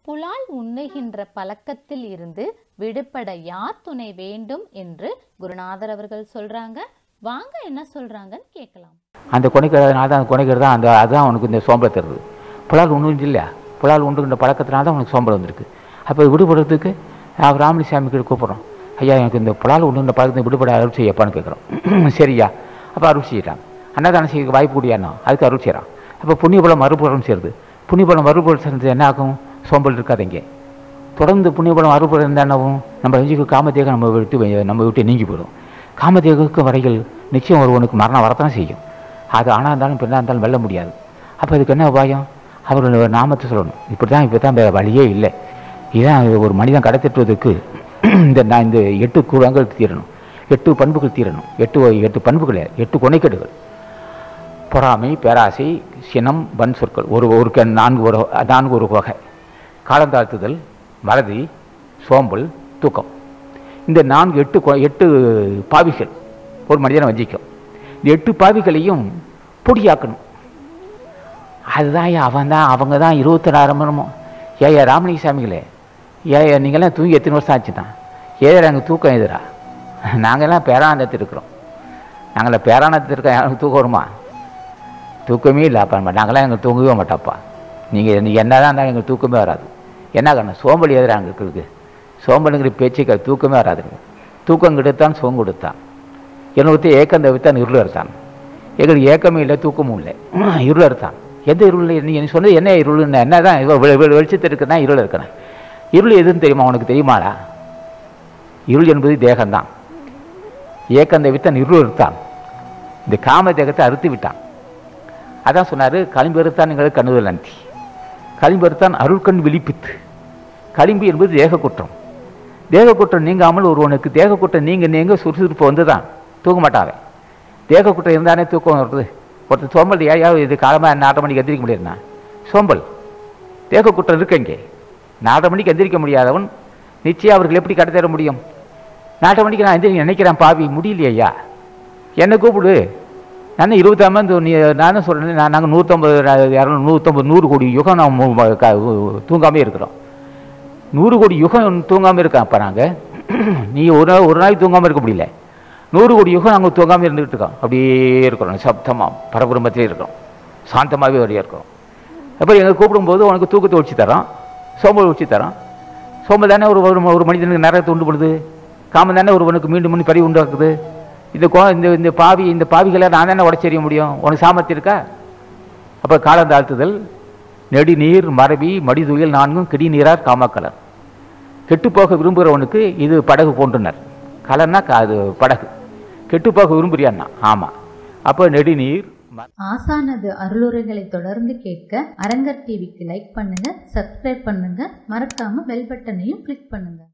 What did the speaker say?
புலால் உண்ணுகின்ற பழக்கத்தில் இருந்து விடுபட யார் துணை வேண்டும் என்று குருநாதர் அவர்கள் சொல்றாங்க வாங்க என்ன சொல்றாங்கன்னு கேட்கலாம் அந்த கொனைக்கிறதுனால தான் அந்த கொனைக்கிறது தான் அந்த அதுதான் அவனுக்கு இந்த சோம்பலை தருது புலால் உண்டு இல்லையா புலால் உண்டுகின்ற பழக்கத்தினால தான் அவனுக்கு சோம்பல் வந்திருக்கு அப்போ விடுபடுறதுக்கு அவர் ராமலிசாமி கிட்ட கூப்பிட்றோம் ஐயா எனக்கு இந்த புலால் உண்டுகின்ற பழக்கத்தை விடுபட அருள் செய்யப்பான்னு கேட்குறோம் சரியா அப்போ அருள் செய்யிட்டான் அன்னதானம் செய்ய வாய்ப்பு கூடியானோ அதுக்கு அருள் செய்கிறான் அப்போ புண்ணியபலம் மறுபுறம் சேருது புண்ணியபலம் மறுபுறம் சேர்ந்து என்ன ஆகும் சோம்பல் இருக்காது இங்கே தொடர்ந்து புண்ணியபலம் அறுபடம் இருந்தாலும் நம்ம நெஞ்சுக்கு காமதேகம் நம்ம விட்டு வெ- நம்ம விட்டு நீங்கி போயிடும் காமதேகுக்கு வரைகள் நிச்சயம் ஒருவனுக்கு மரணம் வரத்தான் செய்யும் அது ஆணாக இருந்தாலும் பெண்ணாக இருந்தாலும் வெல்ல முடியாது அப்போ இதுக்கு என்ன உபாயம் அவரோட நாமத்தை சொல்லணும் இப்படி தான் இப்போ தான் வேறு வழியே இல்லை இதுதான் ஒரு மனிதன் கடத்திட்டுவதற்கு இந்த நான் இந்த எட்டு குணங்கள் தீரணும் எட்டு பண்புகள் தீரணும் எட்டு எட்டு பண்புகள் எட்டு கொனைக்கேடுகள் பொறாமை பேராசை சினம் வன் சொற்கள் ஒரு ஒரு க- நான்கு ஒரு நான்கு ஒரு வகை காலந்தாழ்த்துதல் மறதி சோம்பல் தூக்கம் இந்த நான்கு எட்டு கொ- எட்டு பாவிகள் ஒரு மனிதனை வஞ்சிக்கும் இந்த எட்டு பாவிகளையும் பொடியாக்கணும் அதுதான் ஐயா அவன் தான் அவங்க தான் இருபத்தொராயிரம் மணமோ ஏயா ராமலிங்கசாமிகளே ஏயா நீங்களாம் தூங்கி எத்தனை வருஷம் ஆச்சு தான் ஏதா எங்கள் தூக்கம் எதிரா நாங்கள்லாம் பேரானந்தத்தில் இருக்கிறோம் நாங்களாம் பேரானந்தத்தில் இருக்க எனக்கு தூக்கம் வருமா தூக்கமே இல்லை அப்பா நாங்களாம் எங்களுக்கு தூங்கவே மாட்டோப்பா நீங்கள் நீங்கள் என்ன தான் இருந்தாலும் எங்களுக்கு தூக்கமே வராது என்ன காரணம் சோம்பல் எதிராங்க எங்களுக்கு சோம்பலுங்கிற பேச்சுக்கு அது தூக்கமே வராதுங்க தூக்கம் கெடுத்தான் சோம் கொடுத்தான் என்னொருத்த ஏக்கம் தவித்தான் இருள் அறுத்தான் எங்களுக்கு ஏக்கமே இல்லை தூக்கமும் இல்லை இருள் அறுத்தான் எந்த இருள் நீ நீ சொன்னது என்ன இருள்னு என்ன தான் வெளிச்சத்தில் இருக்குன்னா இருள் இருக்கணும் இருள் எதுன்னு தெரியுமா உனக்கு தெரியுமாடா இருள் என்பது தேகம்தான் ஏக்கம் தவித்தான் இருள் அறுத்தான் இந்த காம தேகத்தை அறுத்து விட்டான் அதான் சொன்னார் களிம்பெருத்தான் எங்களுக்கு கண்ணுதல் நன்றி களிம்பெருத்தான் அருள்கண் விழிப்பித்து களிம்பு என்பது தேக குற்றம் தேக குற்றம் நீங்காமல் ஒருவனுக்கு தேக குற்றம் நீங்க நீங்க சுறுசுறுப்பு வந்து தான் தூங்க மாட்டாவே தேக குற்றம் இருந்தானே தூக்கம் வருது ஒருத்தர் சோம்பல் ஏயா இது காலமாக நாலரை மணிக்கு எந்திரிக்க முடியாதுண்ணா சோம்பல் தேக குற்றம் இருக்கு இங்கே நாலரை மணிக்கு எந்திரிக்க முடியாதவன் நிச்சயம் அவர்கள் எப்படி கடத்தேற முடியும் நாலரை மணிக்கு நான் எந்திரிக்க நினைக்கிறேன் பாவி முடியலையா என்னை கூப்பிடு நான் இருபத்தாம நீ நானும் சொல்கிறேன் நான் நாங்கள் நூற்றம்பது இரநூறு நூற்றம்பது நூறு கோடி யுகம் நான் மு- ம- க- தூங்காமே இருக்கிறோம் நூறு கோடி யுகம் தூங்காமல் இருக்கோம் அப்போ நாங்கள் நீ ஒரு நாள் ஒரு நாளைக்கு தூங்காமல் இருக்க முடியல நூறு கோடி யுகம் நாங்கள் தூங்காமல் இருந்துகிட்டு இருக்கோம் அப்படியே இருக்கிறோம் சப்தமாக பரபுரம்பத்திலே இருக்கிறோம் சாந்தமாகவே வழியாக இருக்கிறோம் அப்போ எங்களை கூப்பிடும்போது உனக்கு தூக்கத்தை ஒழிச்சு தரோம் சோம்பல் ஒழிச்சு தரோம் சோம்பல் தானே ஒரு ஒரு ஒரு மனிதனுக்கு நரகத்தை உண்டு பண்ணுது காமம் தானே ஒருவனுக்கு மீண்டும் மீண்டும் பறி உண்டாக்குது இந்த கோ இந்த இந்த பாவி இந்த பாவிகளை நான் தானே உடச்செறிய முடியும் உனக்கு சாமர்த்தியம் இருக்கா அப்போ காலம் தாழ்த்துதல் நெடுநீர் மரபி மடிதுயில் நான்கும் கிடிநீரார் காமக்கலர் கெட்டுப்போக விரும்புகிறவனுக்கு இது படகு போன்றுனர் கலன்னா க- அது படகு கெட்டுப்போக விரும்புறியான்னா ஆமாம் அப்போ நெடுநீர் ம- ஆசானது அருளுரைகளை தொடர்ந்து கேட்க அரங்கர் டிவிக்கு லைக் பண்ணுங்க சப்ஸ்கிரைப் பண்ணுங்க மறக்காம பெல் பட்டனையும் கிளிக் பண்ணுங்க